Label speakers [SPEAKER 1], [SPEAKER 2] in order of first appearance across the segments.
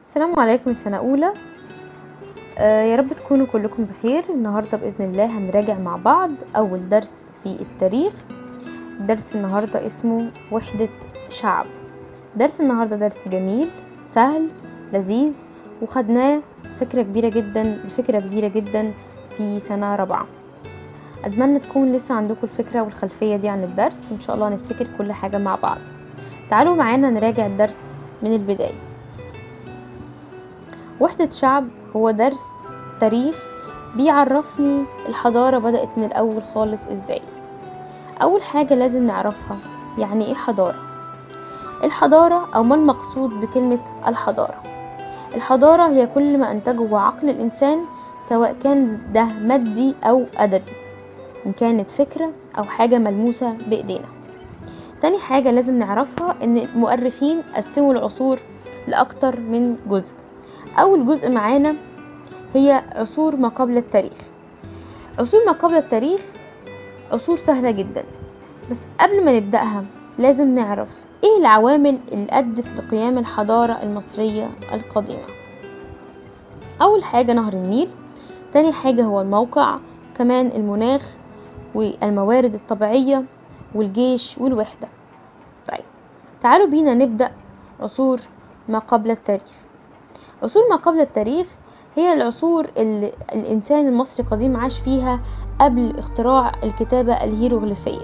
[SPEAKER 1] السلام عليكم سنة أولى آه يا رب تكونوا كلكم بخير النهاردة بإذن الله هنراجع مع بعض أول درس في التاريخ درس النهاردة اسمه وحدة شعب درس النهاردة درس جميل سهل لذيذ وخدناه فكرة كبيرة جدا بفكرة كبيرة جدا في سنة رابعة أتمنى تكون لسه عندكم الفكرة والخلفية دي عن الدرس وإن شاء الله نفتكر كل حاجة مع بعض تعالوا معانا نراجع الدرس من البداية وحدة شعب هو درس تاريخ بيعرفني الحضارة بدأت من الأول خالص إزاي أول حاجة لازم نعرفها يعني إيه حضارة الحضارة أو ما المقصود بكلمة الحضارة الحضارة هي كل ما أنتجه عقل الإنسان سواء كان ده مادي أو أدبي إن كانت فكرة أو حاجة ملموسة بإيدينا تاني حاجة لازم نعرفها إن المؤرخين قسموا العصور لأكتر من جزء أول جزء معانا هي عصور ما قبل التاريخ عصور ما قبل التاريخ عصور سهلة جدا بس قبل ما نبدأها لازم نعرف ايه العوامل اللي أدت لقيام الحضارة المصرية القديمة أول حاجة نهر النيل تاني حاجة هو الموقع كمان المناخ والموارد الطبيعية والجيش والوحدة طيب تعالوا بينا نبدأ عصور ما قبل التاريخ عصور ما قبل التاريخ هي العصور اللي الإنسان المصري القديم عاش فيها قبل اختراع الكتابة الهيروغليفية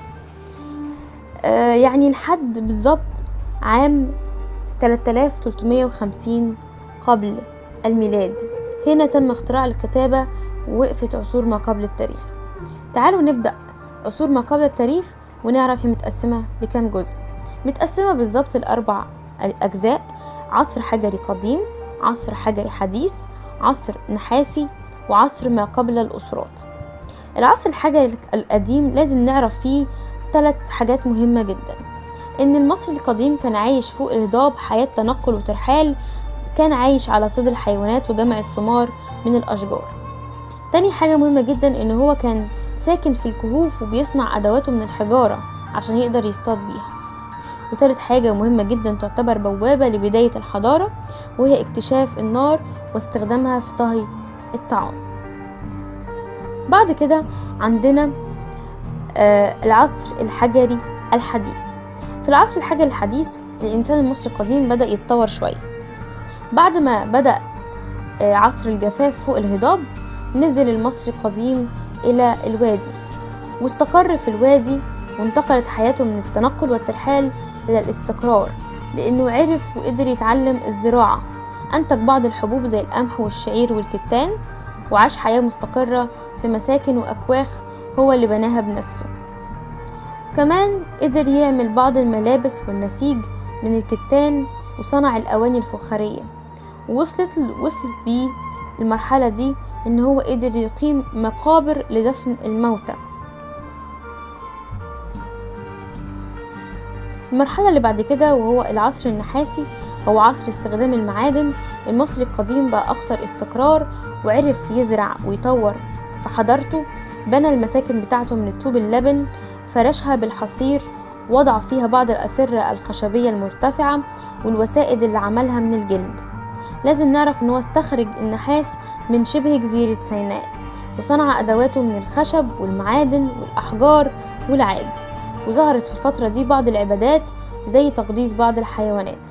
[SPEAKER 1] آه يعني لحد بالظبط عام 3350 قبل الميلاد هنا تم اختراع الكتابة ووقفت عصور ما قبل التاريخ تعالوا نبدأ عصور ما قبل التاريخ ونعرف هي متقسمة لكام جزء متقسمة بالظبط لأربع أجزاء عصر حجري قديم عصر حجري حديث عصر نحاسي وعصر ما قبل الأسرات العصر الحجري القديم لازم نعرف فيه ثلاث حاجات مهمة جدا إن المصري القديم كان عايش فوق الهضاب حياة تنقل وترحال كان عايش على صيد الحيوانات وجمع الثمار من الأشجار تاني حاجة مهمة جدا إن هو كان ساكن في الكهوف وبيصنع أدواته من الحجارة عشان يقدر يصطاد بيها وتالت حاجة مهمة جدا تعتبر بوابة لبداية الحضارة وهي اكتشاف النار واستخدامها في طهي الطعام بعد كده عندنا آه العصر الحجري الحديث في العصر الحجري الحديث الإنسان المصري القديم بدأ يتطور شوية بعد ما بدأ آه عصر الجفاف فوق الهضاب نزل المصري القديم إلى الوادي واستقر في الوادي وانتقلت حياته من التنقل والترحال إلى الاستقرار لأنه عرف وقدر يتعلم الزراعة أنتج بعض الحبوب زي القمح والشعير والكتان وعاش حياة مستقرة في مساكن وأكواخ هو اللي بناها بنفسه كمان قدر يعمل بعض الملابس والنسيج من الكتان وصنع الأواني الفخارية ووصلت وصلت بيه المرحلة دي إن هو قدر يقيم مقابر لدفن الموتى المرحلة اللي بعد كده وهو العصر النحاسي هو عصر استخدام المعادن المصري القديم بقى أكتر استقرار وعرف يزرع ويطور في حضارته بنى المساكن بتاعته من الطوب اللبن فرشها بالحصير وضع فيها بعض الأسرة الخشبية المرتفعة والوسائد اللي عملها من الجلد لازم نعرف ان هو استخرج النحاس من شبه جزيرة سيناء وصنع أدواته من الخشب والمعادن والأحجار والعاج وظهرت في الفترة دي بعض العبادات زي تقديس بعض الحيوانات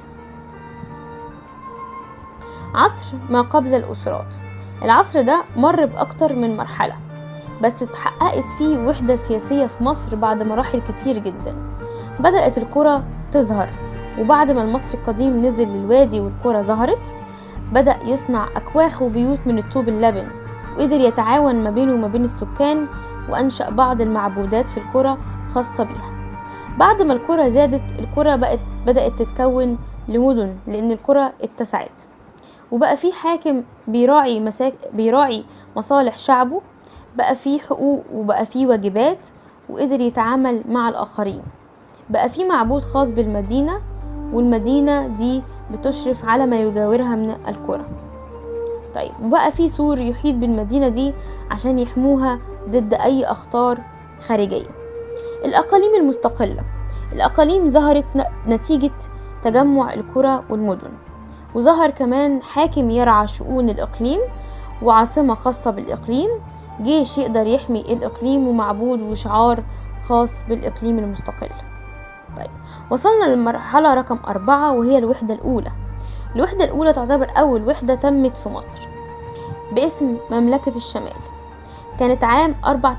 [SPEAKER 1] عصر ما قبل الأسرات العصر ده مر بأكتر من مرحلة بس اتحققت فيه وحدة سياسية في مصر بعد مراحل كتير جدا بدأت القرى تظهر وبعد ما المصري القديم نزل للوادي والقرى ظهرت بدأ يصنع أكواخ وبيوت من الطوب اللبن وقدر يتعاون ما بينه وما بين السكان وأنشأ بعض المعبودات في القرى خاصة بيها بعد ما القرى زادت القرى بقت بدأت تتكون لمدن لأن القرى اتسعت وبقى في حاكم بيراعي مساك بيراعي مصالح شعبه بقى في حقوق وبقى في واجبات وقدر يتعامل مع الآخرين بقى في معبود خاص بالمدينة والمدينة دي بتشرف على ما يجاورها من القرى طيب وبقى في سور يحيط بالمدينة دي عشان يحموها ضد أي أخطار خارجية الأقاليم المستقلة الأقاليم ظهرت نتيجة تجمع القرى والمدن وظهر كمان حاكم يرعى شؤون الإقليم وعاصمة خاصة بالإقليم جيش يقدر يحمي الإقليم ومعبود وشعار خاص بالإقليم المستقل طيب وصلنا للمرحلة رقم أربعة وهي الوحدة الأولى الوحدة الأولى تعتبر أول وحدة تمت في مصر باسم مملكة الشمال كانت عام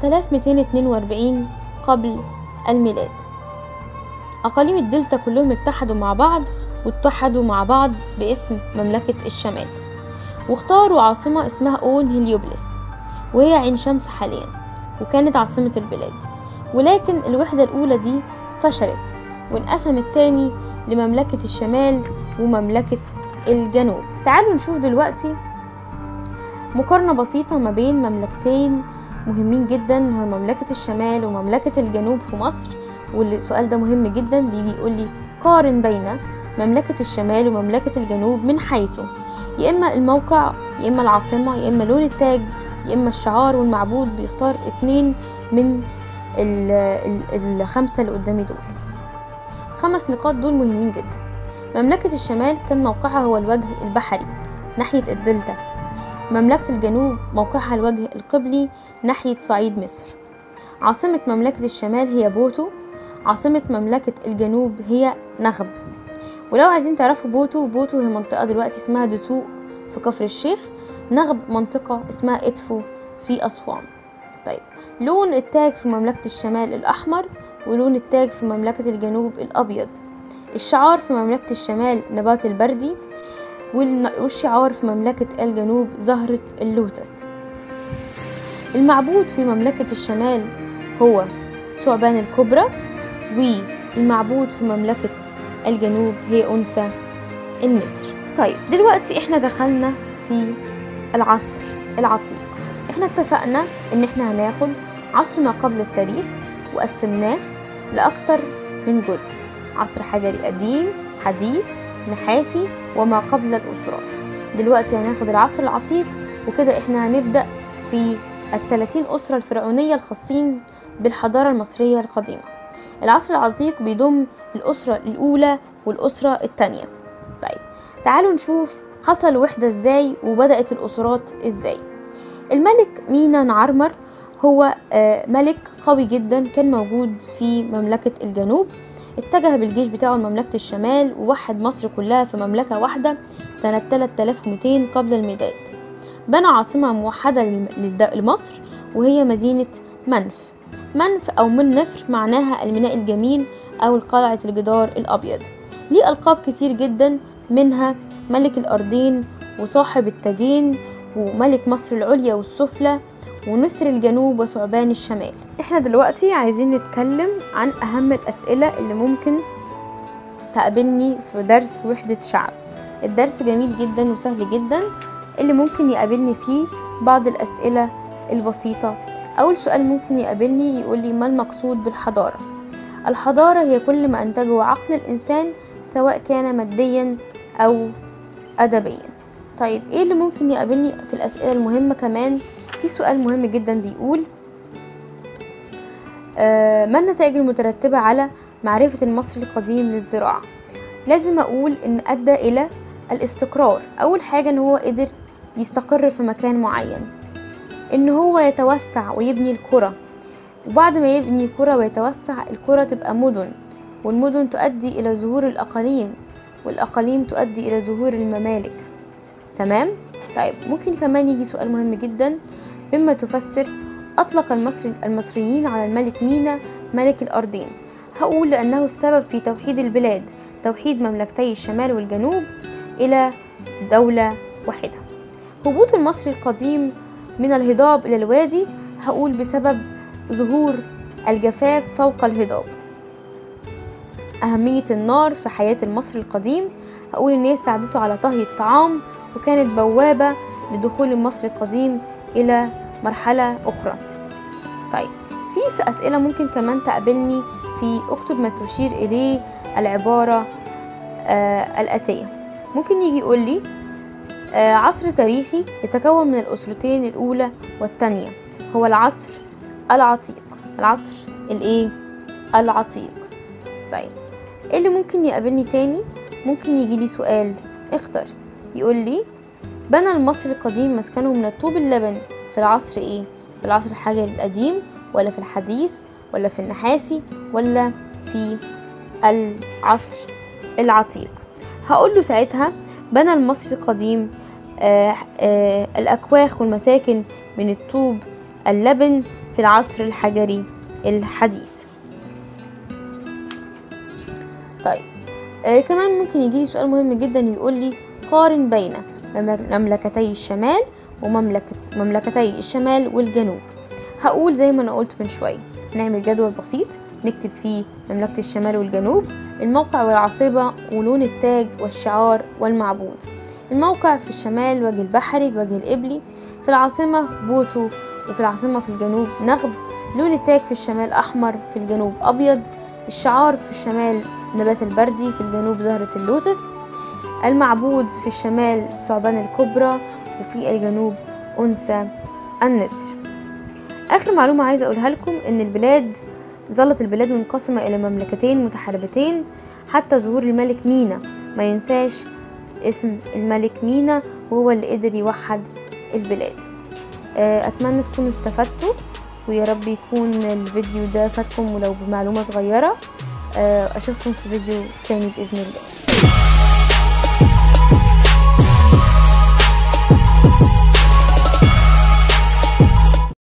[SPEAKER 1] 4242 قبل الميلاد أقاليم الدلتا كلهم اتحدوا مع بعض واتحدوا مع بعض باسم مملكة الشمال واختاروا عاصمة اسمها أون هليوبلس وهي عين شمس حاليا وكانت عاصمة البلاد ولكن الوحدة الأولى دي فشلت وانقسمت تاني لمملكة الشمال ومملكة الجنوب تعالوا نشوف دلوقتي مقارنة بسيطة ما بين مملكتين مهمين جدا هي مملكة الشمال ومملكة الجنوب في مصر والسؤال ده مهم جدا بيجي يقول لي قارن بين مملكة الشمال ومملكة الجنوب من حيث يا إما الموقع يا إما العاصمة يا إما لون التاج يا إما الشعار والمعبود بيختار اتنين من ال ال الخمسة اللي قدامي دول خمس نقاط دول مهمين جدا مملكة الشمال كان موقعها هو الوجه البحري ناحية الدلتا مملكة الجنوب موقعها الوجه القبلي ناحية صعيد مصر عاصمة مملكة الشمال هي بوتو عاصمة مملكة الجنوب هي نغب ولو عايزين تعرفوا بوتو بوتو هي منطقة دلوقتي اسمها دسوق في كفر الشيخ نغب منطقة اسمها إدفو في أسوان طيب لون التاج في مملكة الشمال الأحمر ولون التاج في مملكة الجنوب الأبيض الشعار في مملكة الشمال نبات البردي والشعار في مملكة الجنوب زهرة اللوتس المعبود في مملكة الشمال هو ثعبان الكبرى والمعبود في مملكة الجنوب هي أنثى النسر طيب دلوقتي احنا دخلنا في العصر العتيق احنا اتفقنا ان احنا هناخد عصر ما قبل التاريخ وقسمناه لأكتر من جزء عصر حجري قديم حديث نحاسي وما قبل الأسرات دلوقتي هناخد العصر العتيق وكده احنا هنبدأ في الثلاثين أسرة الفرعونية الخاصين بالحضارة المصرية القديمة العصر العتيق بيضم الأسرة الأولى والأسرة الثانية طيب تعالوا نشوف حصل وحدة ازاي وبدأت الأسرات ازاي الملك مينا نعرمر هو ملك قوي جدا كان موجود في مملكة الجنوب اتجه بالجيش بتاعه لمملكة الشمال ووحد مصر كلها في مملكة واحدة سنة 3200 قبل الميلاد بنى عاصمة موحدة لمصر وهي مدينة منف منف أو منفر معناها الميناء الجميل أو قلعة الجدار الأبيض ليه ألقاب كتير جدا منها ملك الأرضين وصاحب التاجين وملك مصر العليا والسفلى ونسر الجنوب وثعبان الشمال احنا دلوقتي عايزين نتكلم عن أهم الأسئلة اللي ممكن تقابلني في درس وحدة شعب الدرس جميل جدا وسهل جدا اللي ممكن يقابلني فيه بعض الأسئلة البسيطة أول سؤال ممكن يقابلني يقول لي ما المقصود بالحضارة الحضارة هي كل ما أنتجه عقل الإنسان سواء كان ماديا أو أدبيا طيب إيه اللي ممكن يقابلني في الأسئلة المهمة كمان في سؤال مهم جدا بيقول آه ما النتائج المترتبة على معرفة المصري القديم للزراعة لازم أقول إن أدى إلى الاستقرار أول حاجة إن هو قدر يستقر في مكان معين إن هو يتوسع ويبني القرى وبعد ما يبني قرى ويتوسع القرى تبقى مدن والمدن تؤدي إلى ظهور الأقاليم والأقاليم تؤدي إلى ظهور الممالك تمام؟ طيب ممكن كمان يجي سؤال مهم جدا مما تفسر أطلق المصري المصريين على الملك مينا ملك الأرضين هقول لأنه السبب في توحيد البلاد توحيد مملكتي الشمال والجنوب إلى دولة واحدة هبوط المصري القديم من الهضاب إلى الوادي هقول بسبب ظهور الجفاف فوق الهضاب أهمية النار في حياة المصري القديم هقول إن هي ساعدته على طهي الطعام وكانت بوابة لدخول المصري القديم إلى مرحلة أخرى طيب في أسئلة ممكن كمان تقابلني في اكتب ما تشير إليه العبارة آه الآتية ممكن يجي يقول لي آه عصر تاريخي يتكون من الأسرتين الأولى والثانية هو العصر العتيق العصر الإيه العتيق طيب ايه اللي ممكن يقابلني تاني ممكن يجي لي سؤال اختر يقول لي بنى المصري القديم مسكنه من الطوب اللبن في العصر ايه في العصر الحجري القديم ولا في الحديث ولا في النحاسي ولا في العصر العتيق هقول له ساعتها بنى المصري القديم آه آه الأكواخ والمساكن من الطوب اللبن في العصر الحجري الحديث طيب آه كمان ممكن يجي سؤال مهم جدا يقول لي قارن بين مملكتي الشمال ومملكة مملكتي الشمال والجنوب هقول زي ما انا قلت من شويه نعمل جدول بسيط نكتب فيه مملكة الشمال والجنوب الموقع والعاصمة ولون التاج والشعار والمعبود الموقع في الشمال وجه البحري الوجه الإبلي في العاصمة بوتو وفي العاصمة في الجنوب نغب لون التاج في الشمال أحمر في الجنوب أبيض الشعار في الشمال نبات البردي في الجنوب زهرة اللوتس المعبود في الشمال ثعبان الكبرى وفي الجنوب أنثى النسر آخر معلومة عايزة أقولها لكم إن البلاد ظلت البلاد منقسمة إلى مملكتين متحاربتين حتى ظهور الملك مينا ما ينساش اسم الملك مينا وهو اللي قدر يوحد البلاد أتمنى تكونوا استفدتوا ويا رب يكون الفيديو ده فاتكم ولو بمعلومة صغيرة أشوفكم في فيديو تاني بإذن الله